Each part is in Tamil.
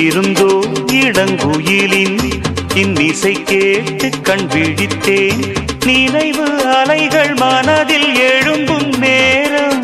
எங்கிருந்தோ இளங்குயிலின் இன்னிசை கேட்டு கண் விழித்தேன் நினைவு அலைகள் மனதில் எழும்பும் நேரம்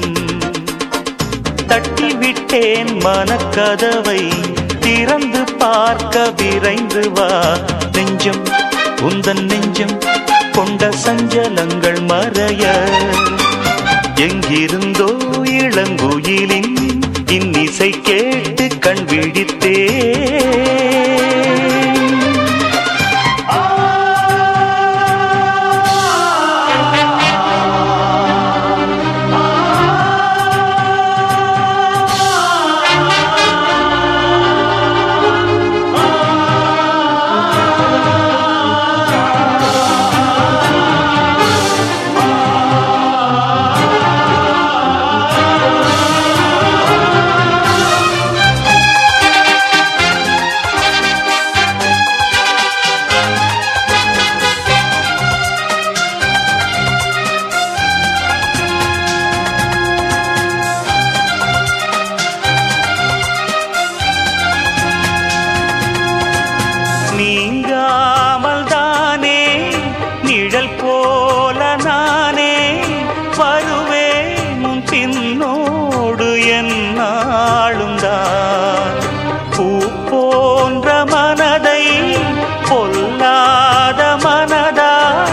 தட்டிவிட்டேன் மனக்கதவை திறந்து பார்க்க விரைந்து வா நெஞ்சம் உந்தன் நெஞ்சம் கொண்ட சஞ்சலங்கள் மறைய எங்கிருந்தோ இளங்குயிலின் இன்னிசை கேட்டு கண் விழித்தேன் நீங்காமல் தானே நிழல் போல நானே வருவேன் உன் பின்னோடு என்னாலும் தான் பூ போன்ற மனதை பொல்லாத மனதா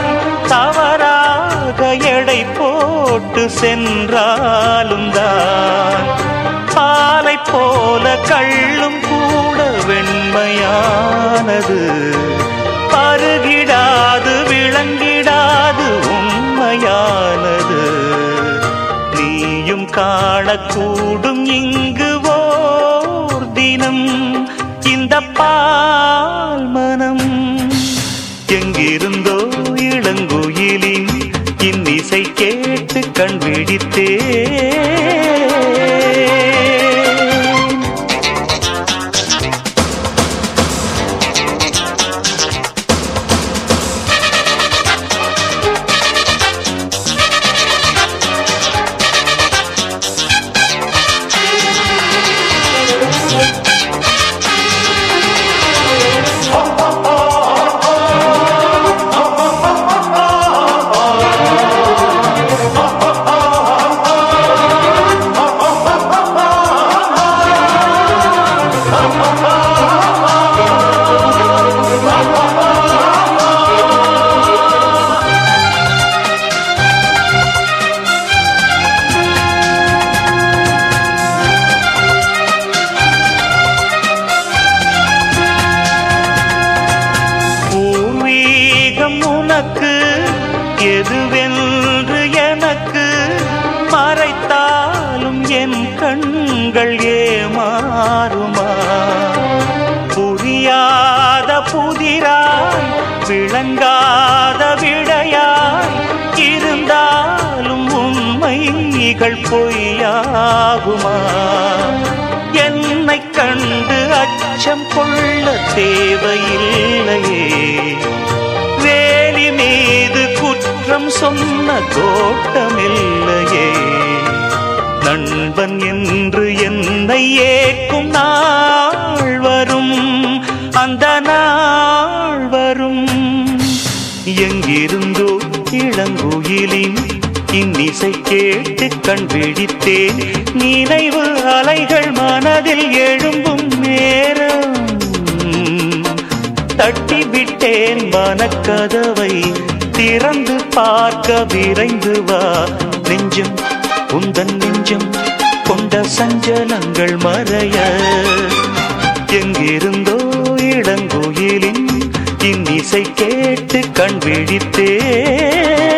தவறாக எடை போட்டு சென்றாலும் தான் பாலை போல கள்ளும் கூட வெண்மையானது பருகிடாது விளங்கிடாது உண்மையானது நீயும் காணக்கூடும் இங்கு ஓர் தினம் இந்த பால் மனம் எங்கிருந்தோ இளங்குயிலின் இன்னிசை கேட்டு கண் விழித்தேன் பூர்வீகம் உனக்கு எதுவென்று எனக்கு மறைத்தாலும் என் கண்கள் ஏமாறுமா புரியாத புதிராய் விளங்காத விடையாய் இருந்தாலும் உண்மைகள் பொய்யாகுமா என்னை கண்டு அச்சம் கொள்ள தேவையில்லையே வேலி மீது குற்றம் சொன்ன கோட்டமில்லையே நண்பன் என்று என்னை ஏக்கும் நாள் வரும் அந்த நாள் வரும் எங்கிருந்தோ இளங்குயிலின் இன்னிசை கேட்டு கண் விழித்தேன் நினைவு அலைகள் மனதில் எழும்பும் நேரம் தட்டிவிட்டேன் மனக்கதவை திறந்து பார்க்க விரைந்து வா நெஞ்சம் உந்தன் நெஞ்சம் கொண்ட சஞ்சலங்கள் மறைய எங்கிருந்தோ இளங்கோயிலின் இன்னிசை கேட்டு கண் விழித்தே